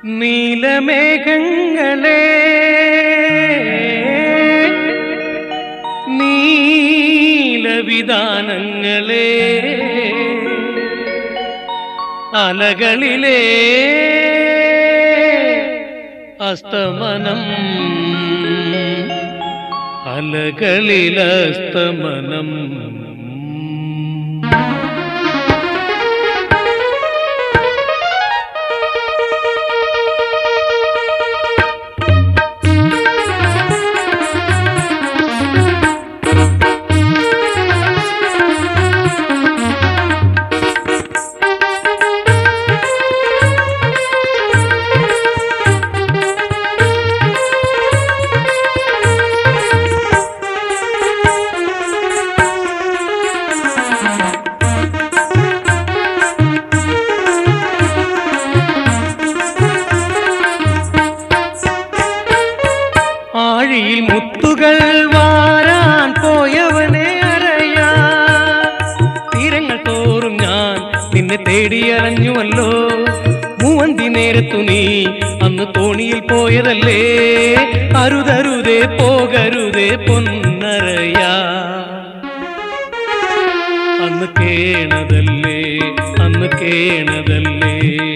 നീലമേഘങ്ങളെ നീലവിധാനങ്ങളെ അലകളിലെ അസ്തമനം അലകളിലസ്തമനം ആഴിയിൽ മുത്തുകൾ വാരാൻ പോയവനെ അറിയാ തീരങ്ങൾ തോറും ഞാൻ നിന്നെ തേടി അലഞ്ഞുവല്ലോ മൂവന്തി നേരത്തു നീ അന്ന് തോണിയിൽ പോയതല്ലേ അരുതരുതേ പോകരുതേ പൊന്നറയാ അന്ന് കേണതല്ലേ അന്ന് കേണതല്ലേ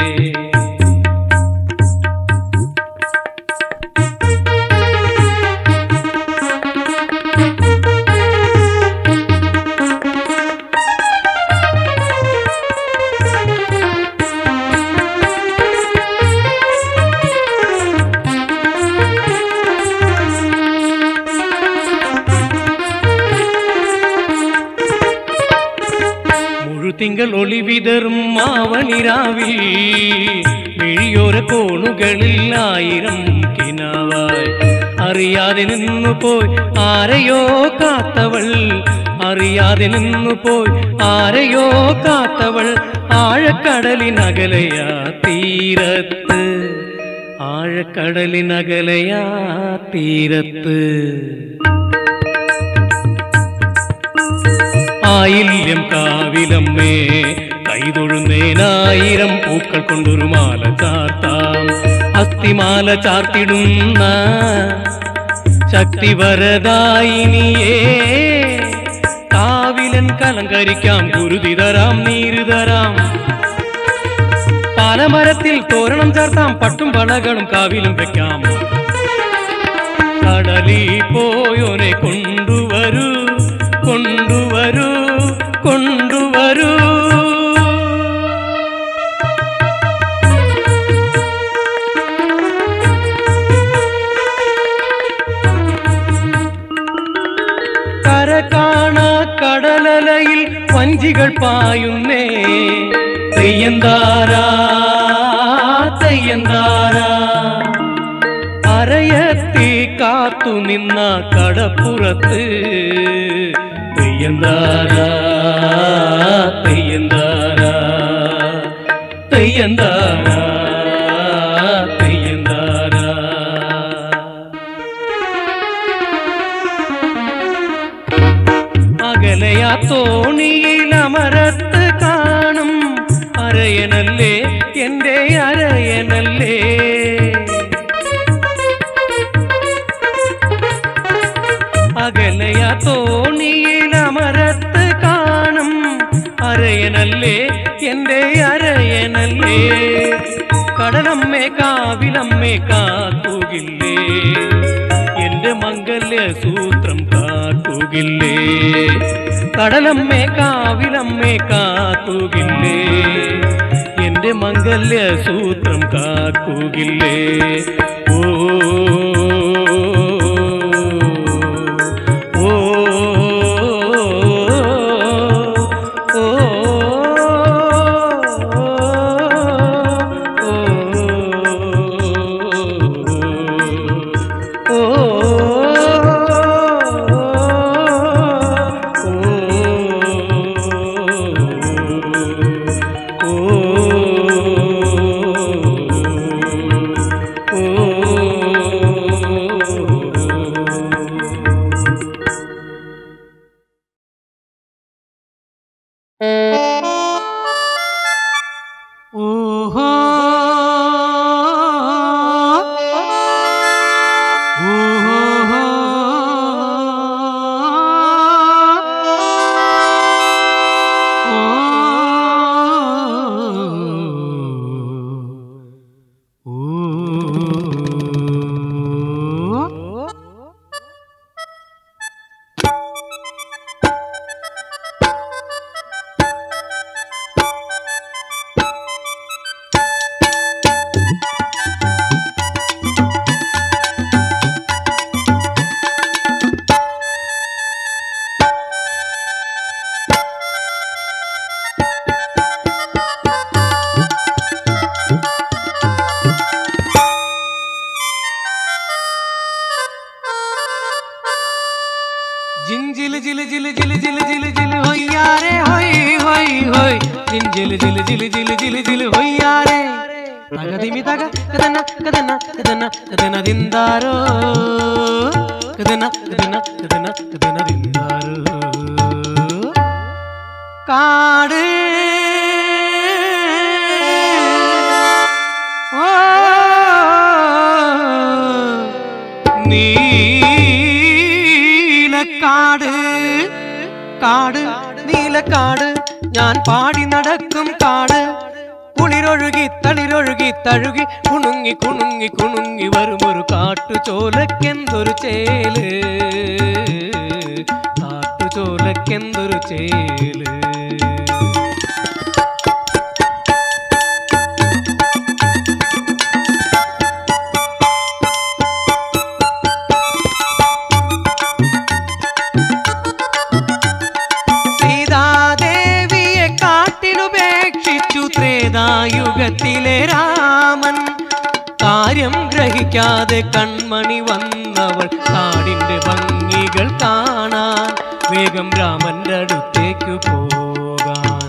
മുഴുതിങ്കൾ ഒളിവിതറും മാവണിരാവിൽ മിഴിയോര കോണുകളിൽ ആയിരം കിനാവായി അറിയാതെ നിന്നു പോയി ആരെയോ കാത്തവൾ അറിയാതെ നിന്നു പോയി ആരെയോ കാത്തവൾ ആഴക്കടലിനകലയാ തീരത്ത് ആഴക്കടലിനകലയാ തീരത്ത് ആയില്യം കാവിലമ്മേ കൈതൊഴുന്നേനായിരം പൂക്കൾ കൊണ്ടൊരു മാല ചാർത്താം അസ്ഥിമാല ചാർത്തിടുന്ന ശക്തിവരദായിനിയേ കാവിലൻ കലങ്കരിക്കാം കുരുതി തരാം നീര് തരാം പാലമരത്തിൽ തോരണം ചേർത്താം പട്ടും വളകളും കാവിലും വെക്കാം കടലിൽ പോയോനെ കൊണ്ടുവരൂ കൊണ്ടുവരൂ കൊണ്ടുവരൂ കര കാണാ കടലലയിൽ വഞ്ചികൾ പായുന്നേ തെയ്യന്താരാ തെയ്യന്താരാ അരയത്തി കാത്തു നിന്ന കടപ്പുറത്ത് തെയ്യന്താരാ തെയ്യന്താരാ തെയ്യന്താരാ തെയ്യന്താരാ അകലയാ തോണിയിൽ അമരത്ത് കാണും അരയനല്ലേ എന്റെ അരയനല്ലേ അകലയ തോണിയിൽ അമരത്ത് കാണും അരയനല്ലേ എന്റെ അരയനല്ലേ കടലമ്മേ കാവിലമ്മേ കാത്തുകില്ലേ എന്റെ മംഗല്യ സൂത്രം കാട്ടുകില്ലേ കടലമ്മേ കാവിലമ്മേ കാത്തുകില്ലേ എന്റെ മംഗല്യ സൂത്രം കാക്കുകില്ലേ ഓ ഓ ഓ ഓഹോ ജില് ജില് ജില് ജില് ജില് ജില് ഹൊയ്യാരേ തകതിമി തക കദന കദന കദന കദന ദിന്ദാരോ കദന കദന കദന കദന ദിന്ദാരോ കാട് ഓ നീലക്കാട് കാട് നീലക്കാട് ഞാൻ പാടി നടക്കും കാട് കുളിരൊഴുകി തളിരൊഴുകി തഴുകി കുണുങ്ങി കുണുങ്ങി കുണുങ്ങി വരുമൊരു കാട്ടുചോലക്കെന്തൊരു ചേല് കാട്ടുചോലക്കെന്തൊരു ചേല് സീതാദേവിയെ കാട്ടിനുപേക്ഷിച്ചു ത്രേതായുഗത്തിലെ രാമൻ കാര്യം ഗ്രഹിക്കാതെ കൺമണി വന്നവൾ കാടിന്റെ ഭംഗികൾ കാണാൻ വേഗം രാമന്റെ അടുത്തേക്ക് പോകാൻ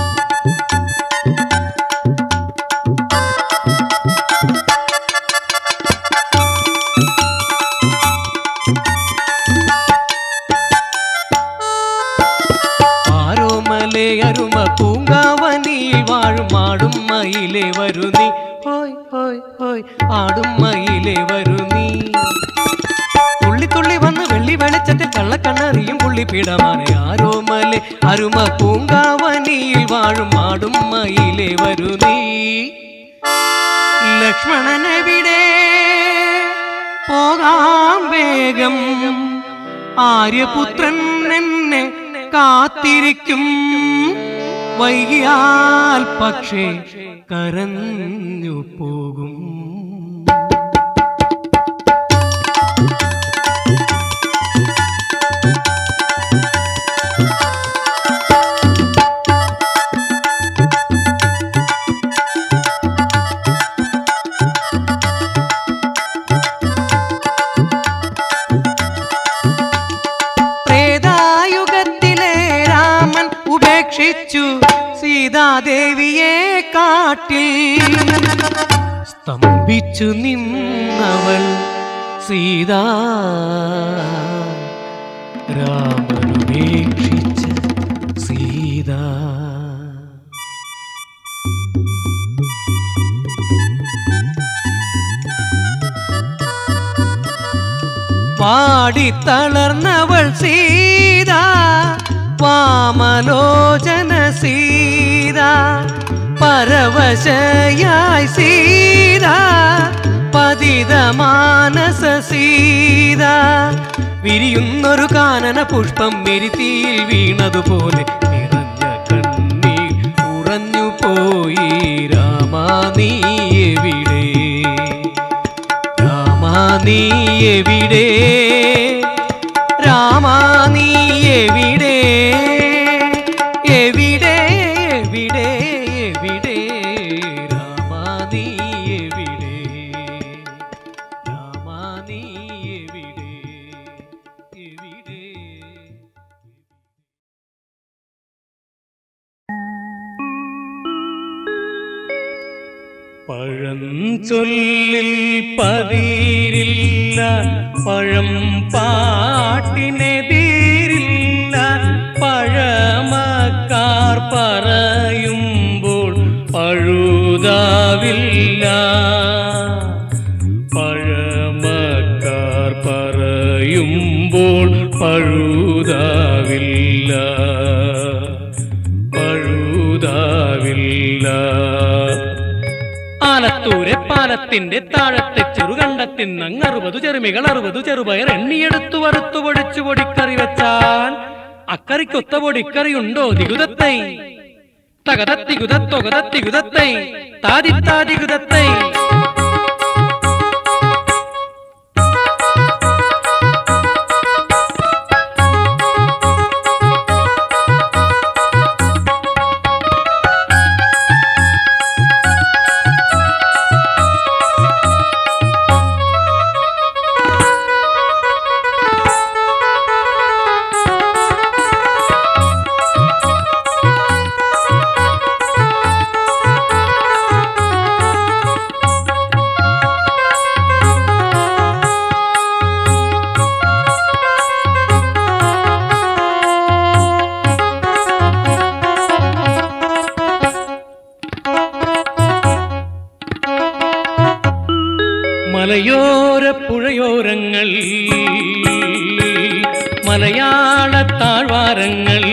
ആരോമലെ അരുമ പൂങ്കാവനിയിൽ വാഴും ആടും മയിലെ വരു നീ ഹോയ് ഹോയ് ഹോയ് ആടും മയിലെ വരു നീ തുള്ളി തുള്ളി വന്ന് വെള്ളി വെളിച്ചത്തിൽ കള്ളക്കണ്ണറിയും പുള്ളിപ്പിടമാണ് ആരോമലെ അരുമ പൂങ്കാവനിയിൽ വാഴും ആടും മയിലെ വരു നീ ലക്ഷ്മണനെവിടെ പോകാം വേഗം ആര്യപുത്രൻ എന്നെ കാത്തിരിക്കും വൈകിയാൽ പക്ഷേ കരഞ്ഞു പോകും ത്രേതായുഗത്തിലെ രാമൻ ഉപേക്ഷിച്ചു സീതാദേവിയെ കാട്ടിൽ സ്തംഭിച്ചു നിന്നവൾ സീതാ രാമനുപേക്ഷിച്ച സീതാ പാടി തളർന്നവൾ സീത വാമലോചന സീത പരവശയായി സീത പതിത മാനസ സീത വിരിയുന്നൊരു കാനന പുഷ്പം മെരുത്തിയിൽ വീണതുപോലെ നിറഞ്ഞ കണ്ണീർ ഉറഞ്ഞു പോയി രാമാ നീ എവിടെ രാമാ നീ എവിടെ രാമാ നീ എവിടെ എവിടെ എവിടെ എവിടെ രാമാ നീ എവിടെ രാമാ നീ എവിടെ എവിടെ പഴഞ്ചൊല്ലിൽ പതിരില്ല പഴം പാട്ടിനെതിരില്ല പഴമക്കാർ പറയുമ്പോൾ പഴുതാവില്ല പഴമക്കാർ പറയുമ്പോൾ പഴുതാവില്ല പഴുതാവില്ല ആലത്തൂരെ പാലത്തിന്റെ താഴത്തെ ചെറുകണ്ടത്തിന്ന് അറുപതു ചെറുമികൾ അറുപതു ചെറുപയർ എണ്ണിയെടുത്തു വറുത്തു പൊടിച്ചു പൊടിക്കറി വെച്ചാൽ അക്കറിക്കൊത്ത പൊടിക്കറി ഉണ്ടോ ദിഗുതത്തൈ തകതത്തികുതത്തൊകതത്തികുതത്തൈ താതിത്താതികുതത്തൈ മലയോര പുഴയോരങ്ങൾ മലയാള താഴ്വാരങ്ങൾ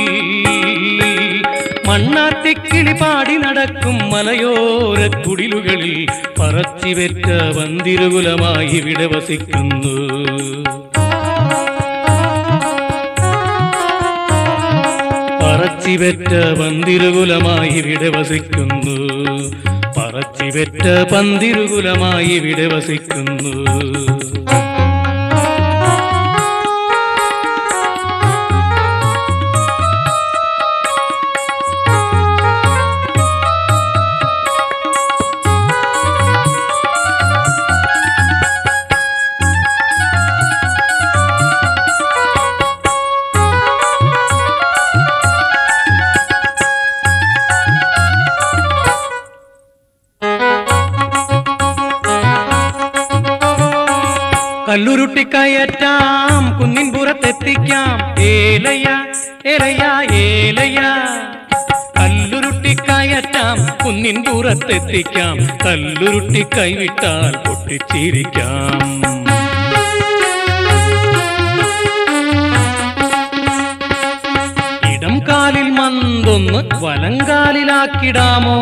മണ്ണാത്തിക്കിളി പാടി നടക്കും മലയോര കുടിലുകളിൽ പറച്ചിവെറ്റ വന്തിരുകുലമായി ഇവിടെ വസിക്കുന്നു പറച്ചിവെറ്റ പന്തിരുകുലമായി ഇവിടെ വസിക്കുന്നു പറച്ചിവെറ്റ പന്തിരുകുലമായി ഇവിടെ വസിക്കുന്നു കല്ലുരുട്ടിക്കയറ്റാം കുന്നിൻ പുറത്തെത്തിക്കാം ഏലയ ഏലയ ഏലയ കല്ലുരുട്ടിക്കയറ്റാം കുന്നിൻ പുറത്തെത്തിക്കാം കല്ലുരുട്ടി കൈവിട്ടാൽ പൊട്ടിച്ചിരിക്കാം ഇടം കാലിൽ മന്തൊന്ന് വലങ്കാലിലാക്കിടാമോ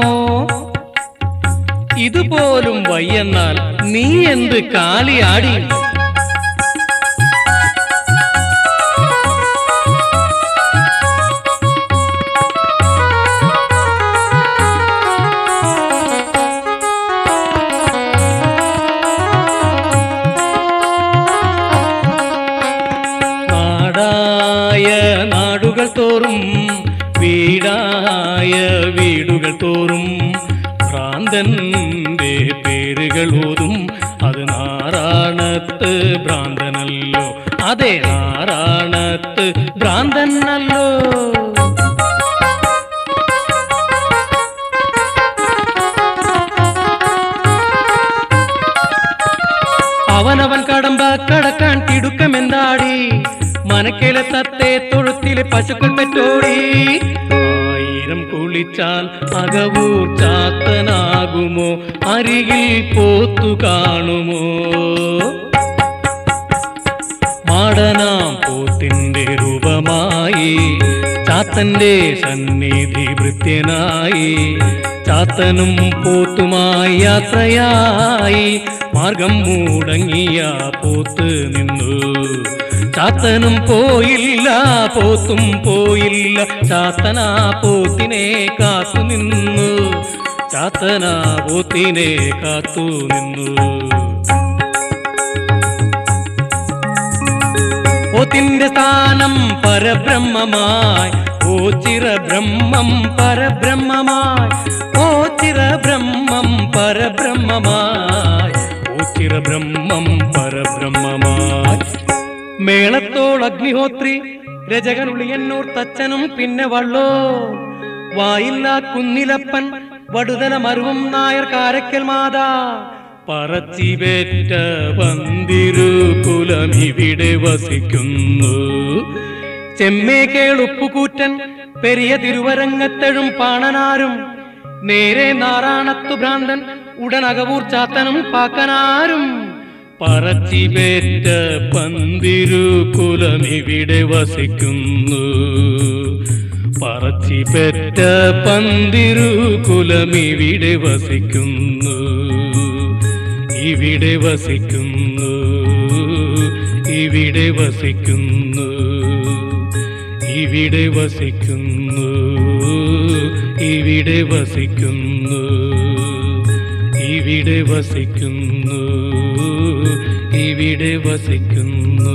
ഇതുപോലും വയ്യെന്നാൽ നീ എന്ത് കാലിയാടി നാടായ നാടുകൾ തോറും വീടായ വീടുകൾ തോറും ഭ്രാന്തന്റെ പേരുകൾ ഓതും അത് നാറാണത്ത് ഭ്രാന്തനല്ലോ അതെ നാറാണത്ത് ഭ്രാന്തനല്ലോ അവനവൻ കടമ്പ കടക്കാൻ തിടുക്കമെന്താടി മനക്കിലെ തത്തെ തൊഴുത്തിലെ പശുക്കൾ പെറ്റോടി ആയിരം കുളിച്ചാൽ അകവൂർ ചാത്തനാകുമോ അരികിൽ പോത്തു കാണുമോ മാടനാം പോത്തിന്റെ രൂപമായി ചാത്തന്റെ സന്നിധി ഭൃത്യനായി ചാത്തനും പോത്തുമായി യാത്രയായി മാർഗം മൂടങ്ങിയ പോത്ത് നിന്നു ചാത്തനും പോയില്ല പോത്തും പോയില്ല ചാത്തനാ പോത്തിനെ കാത്തു നിന്നു ചാത്തനാ പോത്തിനെ കാത്തു നിന്നു ഓത്തിന്റെ സ്ഥാനം പരബ്രഹ്മമായി ഓ ചിര ബ്രഹ്മം പരബ്രഹ്മമായി ഓ ചിര ബ്രഹ്മം പരബ്രഹ്മമായി ഓ ചിര ബ്രഹ്മം പരബ്രഹ്മമായി മേളത്തോൾ അഗ്നിഹോത്രി രജകൻ ഉളിയന്നൂർ തച്ചനും പിന്നെ വള്ളോ വായില്ല കുന്നിലപ്പൻ വടുതല മരുവും നായർ കാരക്കൽ മാതാ പറച്ചിവേറ്റ പന്തിരു കുലമിവിടെ വസിക്കുന്നു ചെമ്മേ കേളുപ്പുകൂറ്റൻ പെരിയ തിരുവരങ്ങത്തെഴും പാണനാരും നേരെ നാറാണത്തു ഭ്രാന്തൻ ഉടനകവൂർ ചാത്തനും പാക്കനാരും പറച്ചിവേറ്റ പന്തിരു കുലമിവിടെ വസിക്കുന്നു പറച്ചിപ്പറ്റ പന്തിരു കുലമിവിടെ വസിക്കുന്നു ഇവിടെ വസിക്കുന്നു ഇവിടെ വസിക്കുന്നു ഇവിടെ വസിക്കുന്നു ഇവിടെ വസിക്കുന്നു ഇവിടെ വസിക്കുന്നു ഇവിടെ വസിക്കുന്നു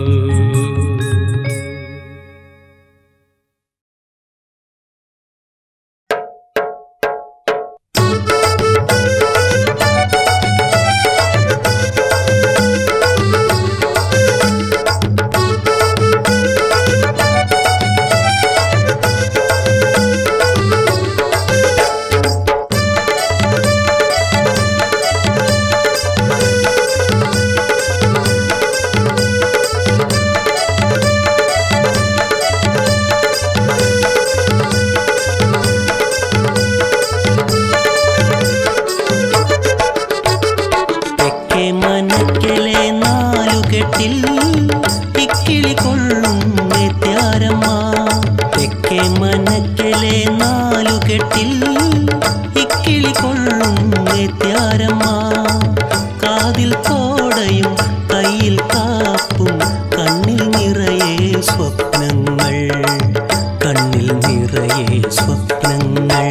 തെക്കേ മനക്കലെ നാലുകെട്ടിൽ ഇക്കിളി കൊള്ളും നേത്യാരമ്മ കാതിൽ കോടയും കയ്യിൽ കാപ്പും കണ്ണിൽ നിറയെ സ്വപ്നങ്ങൾ കണ്ണിൽ നിറയെ സ്വപ്നങ്ങൾ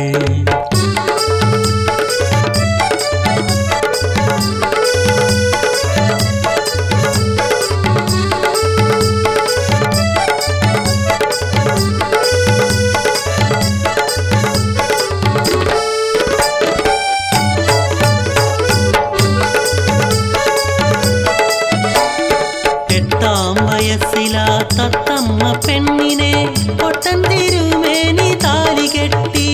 എട്ടാം വയസ്സിലാ തത്തമ്മ പെണ്ണിനെ പൊട്ടൻ തിരുമേനി താലി കെട്ടി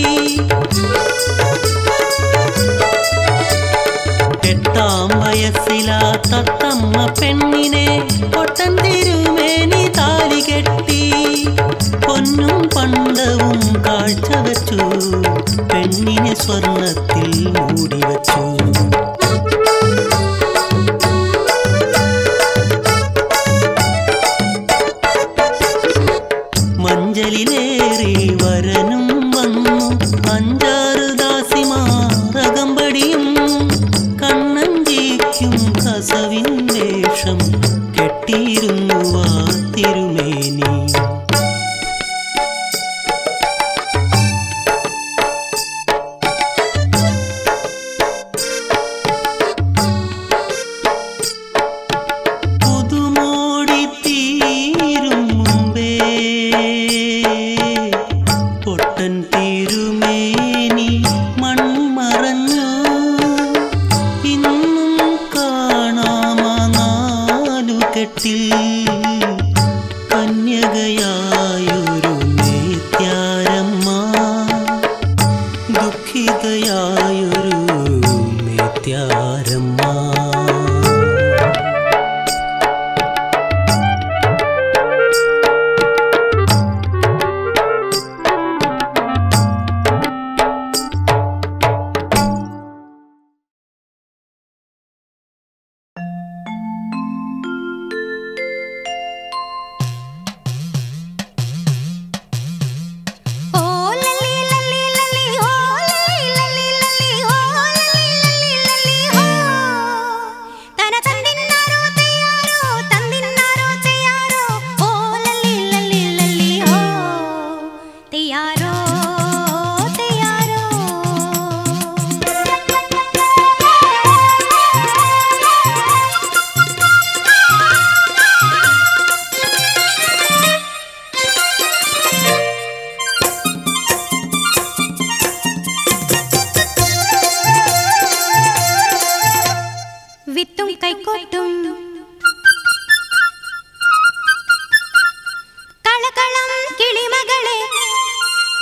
എട്ടാം വയസ്സിലാ തത്തമ്മ പെണ്ണിനെ പൊട്ടൻ തിരുമേനി താലി കെട്ടി പൊന്നും പണ്ടവും കാഴ്ച വെച്ചു പെണ്ണിനെ സ്വർണത്തിൽ മൂടി വച്ചു മഞ്ചലിലേറി വരനും വന്നു അഞ്ചാറ് ദാസിമാറകമ്പടിയും കണ്ണഞ്ചിക്കും കസവിൻ വേഷം കെട്ടിയിരുന്നു ആ തിരുമേനി പുതുമോടി തീരും മുമ്പേ പൊട്ടൻ തിരുമേനി മൺമറഞ്ഞു ഇന്നും കാണാമാ നാലു കെട്ടിൽ കന്യകയായൊരു നേത്യാരമ്മ ദുഃഖിതയായൊരു നേത്യാരമ്മ ഓ ലല്ലി ലല്ലി ലല്ലി ഓ ലല്ലി ലല്ലി ലല്ലി ഓ ലല്ലി ലല്ലി ലല്ലി ഓ തന തന്നിന്നാരോ തയ്യാറോ തന്നിന്നാരോ ചെയ്യാറോ ഓ ലല്ലി ലല്ലി ലല്ലി ഓ തയ്യാറോ തയ്യാറോ വിത്തും കൈക്കോട്ടും കളകളം കിളിമകളെ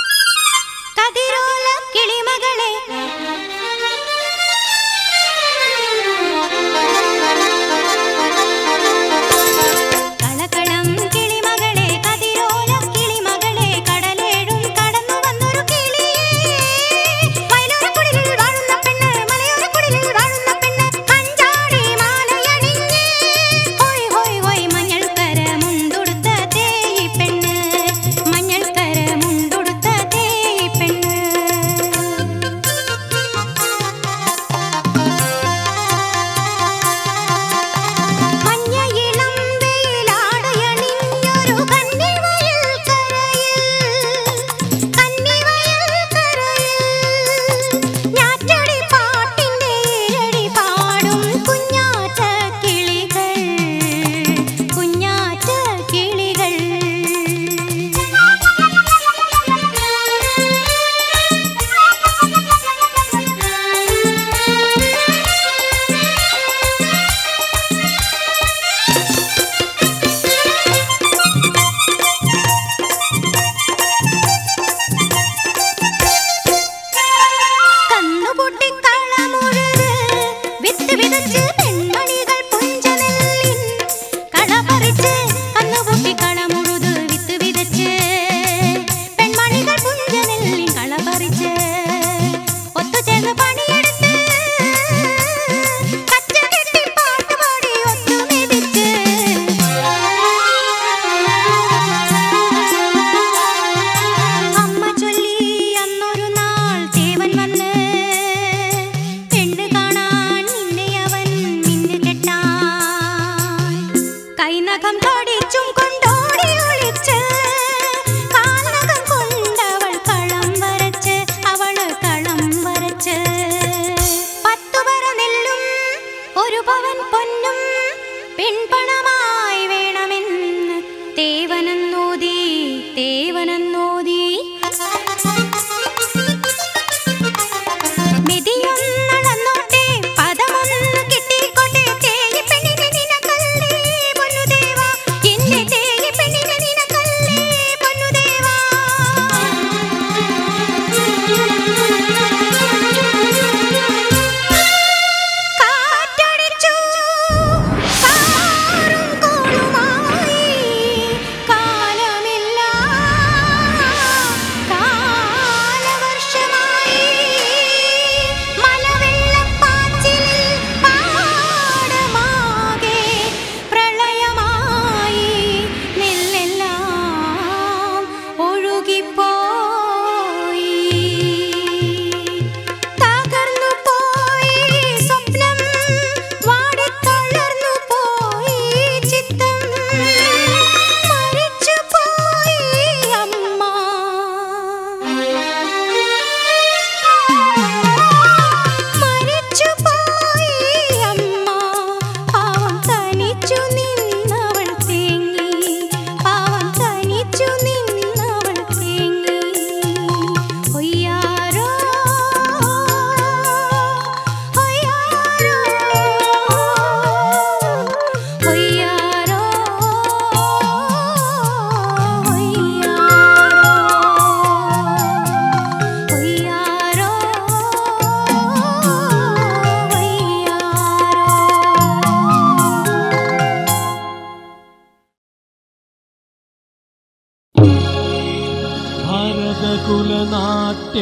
കുലനാട്യ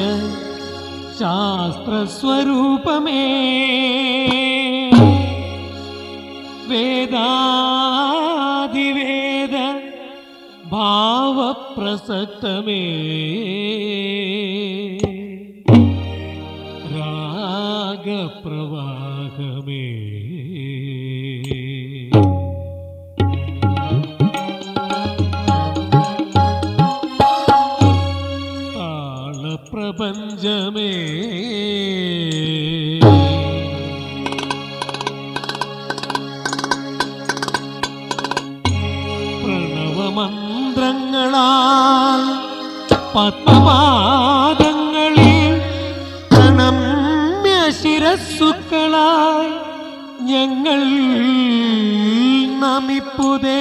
ശാസ്ത്രസ്വരൂപമേ വേദാതിവേദ ഭാവപ്രസക്തമേ രാഗപ്രവാഹമേ താളപ്രപഞ്ചമേ പ്രണവമന്ത്രങ്ങളാൽ പത്മപാദങ്ങളിൽ പ്രണമ്യ ശിരസ്സുക്കളായി ഞങ്ങൾ നമിപ്പുതേ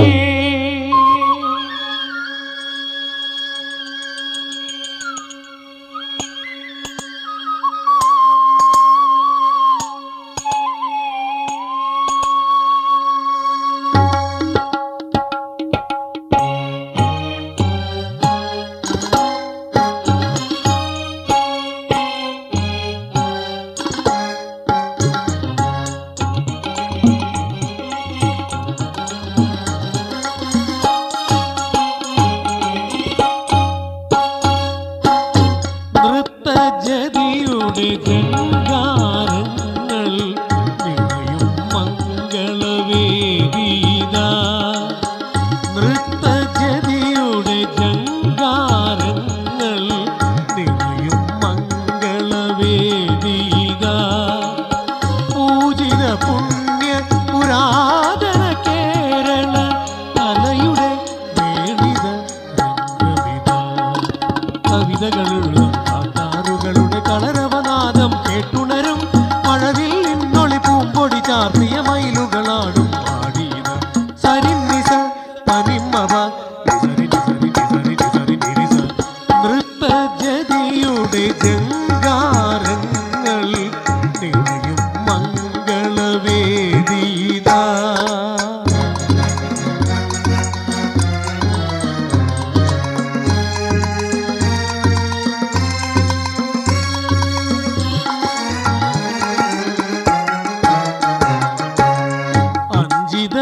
നൃത്തജതിയുടെ ജങ്കാരങ്ങൾ നിറയും മംഗളവേദീന നൃത്തജതിയുടെ ജങ്കാരങ്ങൾ നിറയും മംഗളവേദീന പൂജിത പുണ്യ പുരാതന കേരള കലയുടെ വേണിത രംഗമിത കവിതകളുള്ള കാട്ടാറുകളുടെ കളരവനാദം കേട്ടുണരും മഴവിൽ നിന്നൊളി പൂമ്പൊടി ചാർത്തിയ മയിലുകളാടും പാടിയത് സരിന്നിസ പനിമ്മവ നൃത്തജതിയുടെ ജങ്കാരങ്ങൾ നിറയും മംഗളവേദീത അഞ്ചിത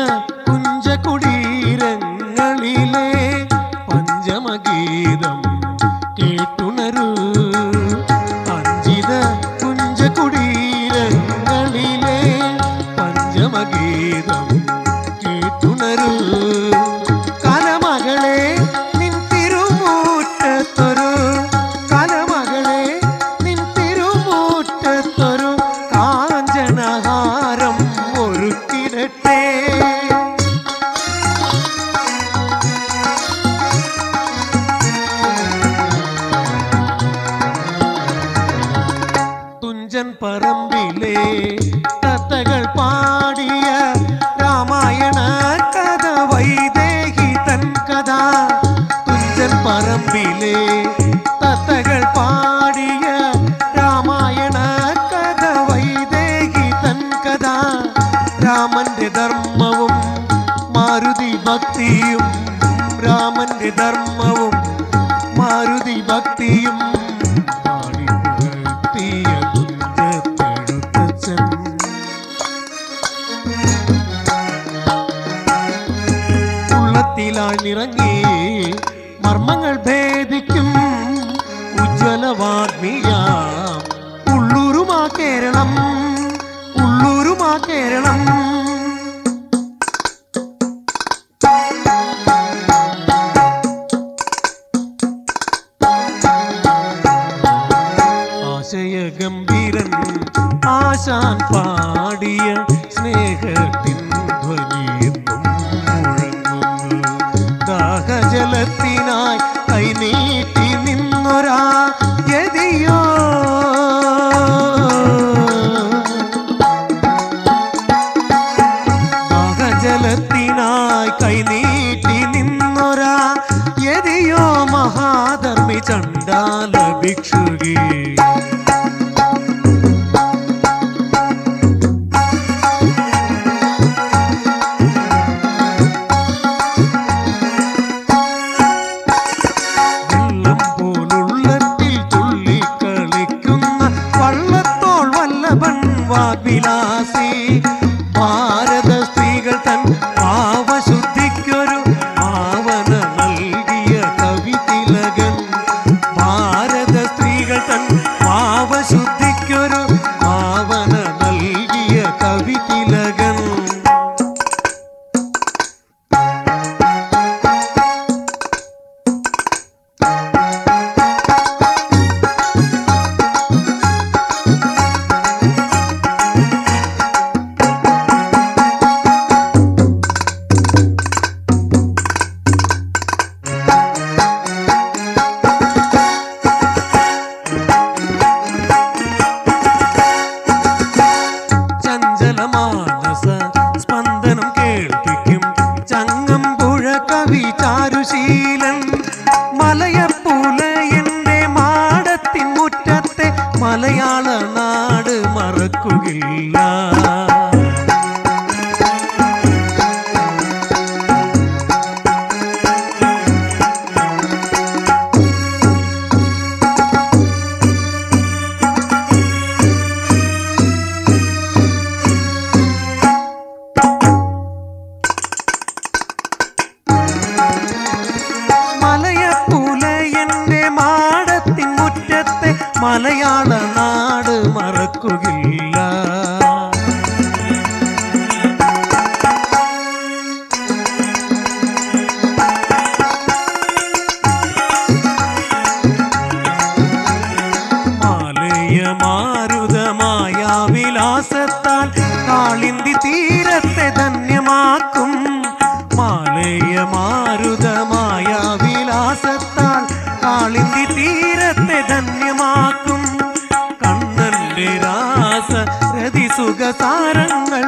കുഞ്ചകുടീരങ്ങളിലെ പഞ്ചമഗീതം കേട്ടുണരൂ അഞ്ചിത കുഞ്ചകുടീരങ്ങളിലെ പഞ്ചമഗീതം കേട്ടുണരൂ കലമകളെ നിൻ തിരുമൂറ്റത്തൊരു കലമകളെ നിൻ തിരുമൂറ്റത്തൊരു കാഞ്ചനഹാരം ഒരുക്കിടട്ടെ തുഞ്ചൻ പറമ്പിലെ കഥകൾ പാടിയ രാമായണ കഥ വൈദേഹി തൻ കഥ തുഞ്ചൻ പറമ്പിലെ കഥകൾ പാടിയ രാമായണ കഥ വൈദേഹി തൻ കഥ രാമന്റെ ധർമ്മവും മാരുതി ഭക്തിയും രാമന്റെ ധർമ്മവും മാരുതി ഭക്തിയും പാടി പുകഴ്ത്തിയ തുഞ്ചത്തെഴുത്തച്ഛൻ ഉള്ളത്തിലായി നിറങ്ങി മർമ്മങ്ങൾ ഭേദിക്കും ഉജ്ജ്വലവാഗ്നിയാം ഉള്ളൂരുമാ കേരളം ഉള്ളൂരുമാ കേരളം ആശയഗംഭീരൻ ആശാൻ പാടിയ സ്നേഹത്തിൻ ധ്വനിയെന്നും മുഴങ്ങുന്നു ദാഹജലത്തിനായി കൈനീട്ടി നിന്നൊരാ യതിയോ ദാഹജലത്തിനായി കൈനീട്ടി നിന്നൊരാ യതിയോ മഹാധർമ്മി ചണ്ടാല ഭിക്ഷുകി വെള്ളം പോലുള്ള ദാസി ഭാരത സ്ത്രീകൾ തൻ പാവശുദ്ധിക്കൊരു ഭാവന നൽകിയ കവി തിലകൻ ഭാരത സ്ത്രീകൾ തൻ പാവശുദ്ധിക്കൊരു ഭാവന നൽകിയ കവി തിലകൻ ചഞ്ചലമാനസ സ്പന്ദനം കേൾപ്പിക്കും ചങ്ങമ്പുഴ കവി ചാരുശീലൻ മലയപ്പൂല എന്റെ മാടത്തിൻ മുറ്റത്തെ മലയാള നാട് മറക്കുകയില്ല മലയപ്പൂല എന്റെ മാടത്തിൻ മുറ്റത്തെ മലയാള നാട് മറക്കുകയില്ല മാലയ മാരുതമായ വിലാസത്താൽ കാളിന്തി തീരത്തെ ധന്യമാക്കും മാലയ മാരുതമായ വിലാസത്താൽ കാളിന്തി തീരത്തെ ധന്യമാക്കും കണ്ണന്റെ രാസ രതി സുഖസാരങ്ങൾ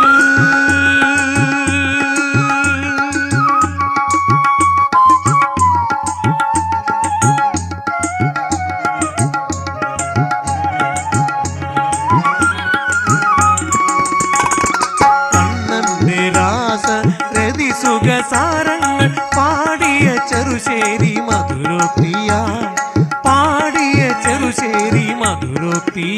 കണ്ണന്റെ രാസ രതി സുഖസാരങ്ങൾ പാടിയ ചെറുശേരി മധുരോക്തിയ പാടിയ ചെറുശേരി മധുരോക്തിയ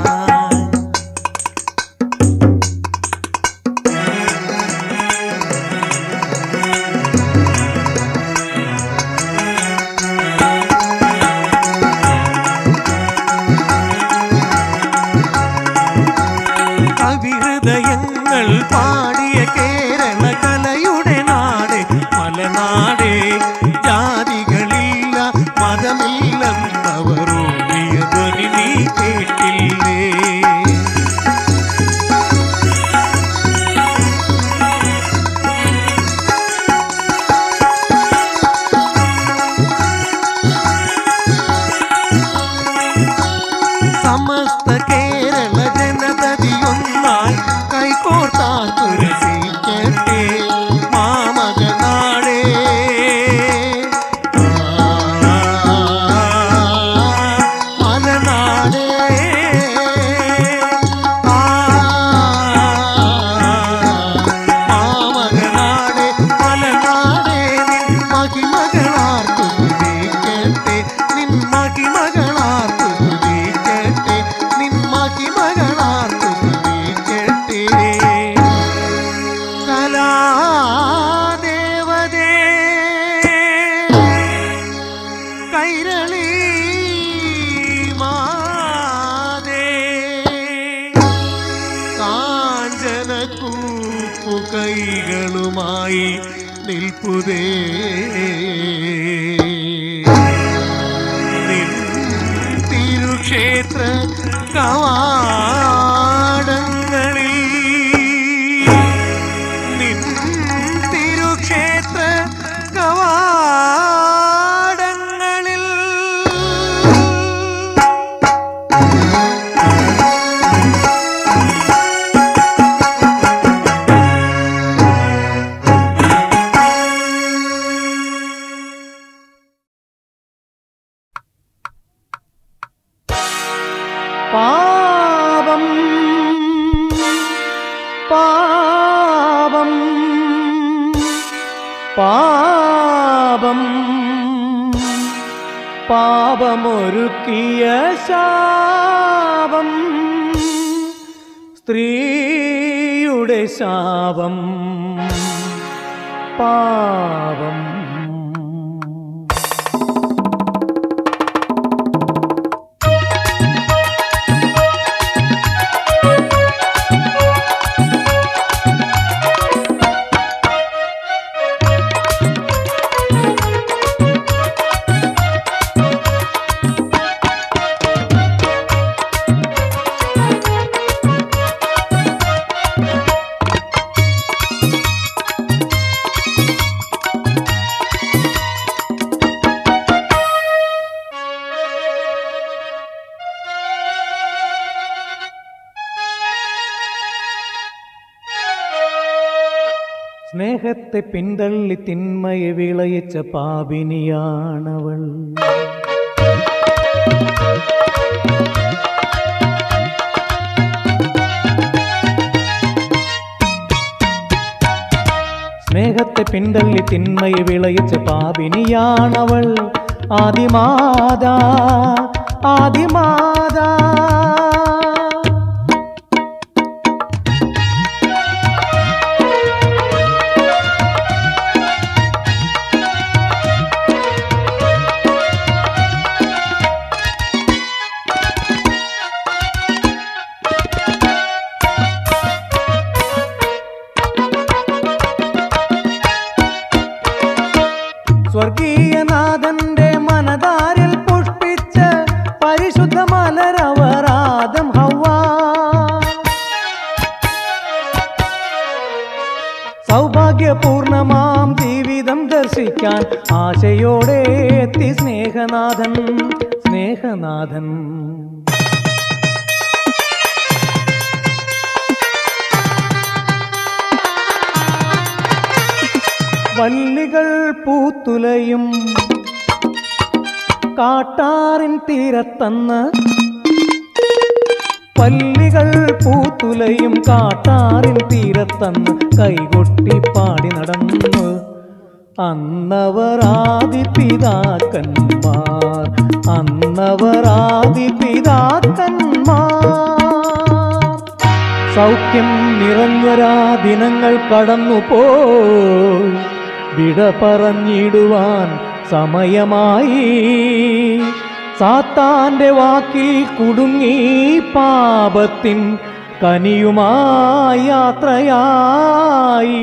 കവിഹൃദയങ്ങൾ പാടിയ കേരള കലയുടെ നാട് മലനാടേ ജാതികളില്ല മതമില്ലെന്നവരോടിയ ധ്വനി നീ കേട്ടില്ലേ സമസ്ത കേരള ജനതതിയൊന്നായി കൈകോർത്താൻ തുരസിക്കട്ടെ മാമകനാടേ മലനാടേ മാമകനാടേ മലനാടേ നിൻ മഹിമകളാർത്തു തുതിക്കട്ടെ നിൻ മഹിമകളാർത്തു തുതിക്കട്ടെ നിൻ മഹിമകളാർത്തു തുതിക്കട്ടെ കലാദേവതേ കൈരളി മാതേ കാഞ്ചന കൂപ്പു കൈകളുമായി നിൽപ്പുതേ നിൻ തിരുക്ഷേത്ര കവാടങ്ങളിൽ നിൻ തിരുക്ഷേത്ര കവാടങ്ങളിൽ പാപം പാപം പാപം പാപമൊരുക്കിയ ശാപം സ്ത്രീയുടെ ശാപം പാപം സ്നേഹത്തെ പിന്തള്ളി തിന്മയെ വിളയിച്ച പാപിനിയാണവൾ സ്നേഹത്തെ പിന്തള്ളി തിന്മയെ വിളയിച്ച പാപിനിയാണവൾ ആദിമാതാ ആദിമാതാ സ്വർഗീയനാഥന്റെ മനതാരിൽ പുഷ്പിച്ച പരിശുദ്ധ മലരവരാദം ഹവ സൗഭാഗ്യപൂർണമാം ജീവിതം ദർശിക്കാൻ ആശയോടെ എത്തി സ്നേഹനാഥൻ സ്നേഹനാഥൻ വല്ലികൾ പൂത്തുലയും കാട്ടാറിൻ തീരത്തന്ന് പല്ലികൾ പൂത്തുലയും കാട്ടാറിൻ തീരത്തന്ന് കൈകൊട്ടി പാടി നടന്നു അന്നവരാദി പിതാക്കന്മാർ അന്നവരാദി പിതാക്കന്മാർ സൗഖ്യം നിറഞ്ഞൊരാ ദിനങ്ങൾ കടന്നു പോയി വിട പറഞ്ഞിടുവാൻ സമയമായി സാത്താന്റെ വാക്കിൽ കുടുങ്ങി പാപത്തിൻ കനിയുമായി യാത്രയായി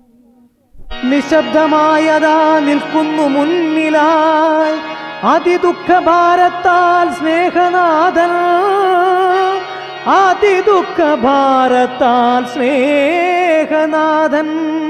നിശബ്ദമായതാ നിൽക്കുന്നു മുന്നിലായി അതിദുഃഖഭാരത്താൽ സ്നേഹനാഥൻ അതിദുഃഖഭാരത്താൽ സ്നേഹനാഥൻ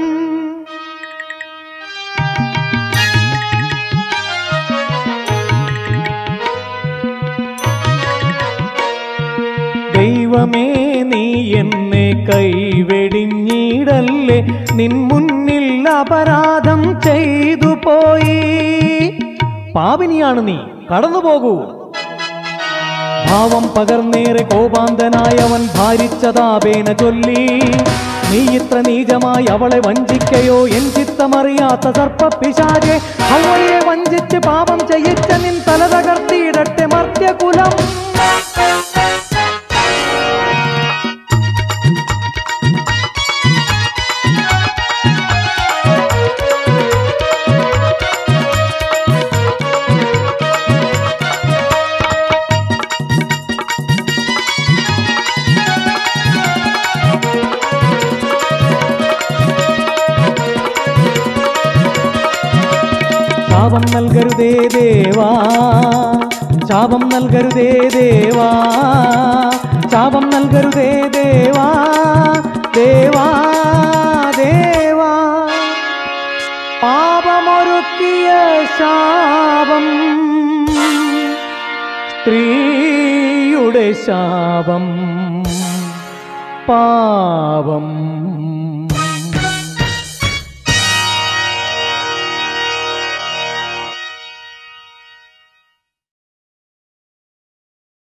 ദൈവമേ നീ എന്നെ കൈവെടിഞ്ഞിടല്ലേ നിൻ മുന്നിൽ അപരാധം ചെയ്തു പോയി പാപിനിയാണ് നീ കടന്നു പോകൂ ഭാവം പകർന്നേറെ കോപാന്തനായവൻ ഭാരിച്ചതാപേന ചൊല്ലി നീ ഇത്ര നീചമായി അവളെ വഞ്ചിക്കയോ എൻ ചിത്തമറിയാത്ത സർപ്പപ്പിശാചെ അവയെ വഞ്ചിച്ച് പാപം ചെയ്യിച്ച നിൻ തല തകർത്തിയിടട്ടെ മർത്യകുലം ശാപം നൽകരുതേ ദേവാ ശാപം നൽകരുതേ ദേവാ ശാപം നൽകരുതേ ദേവാ ദേവാ ദേവാ പാപമൊരുക്കിയ ശാപം സ്ത്രീയുടെ ശാപം പാപം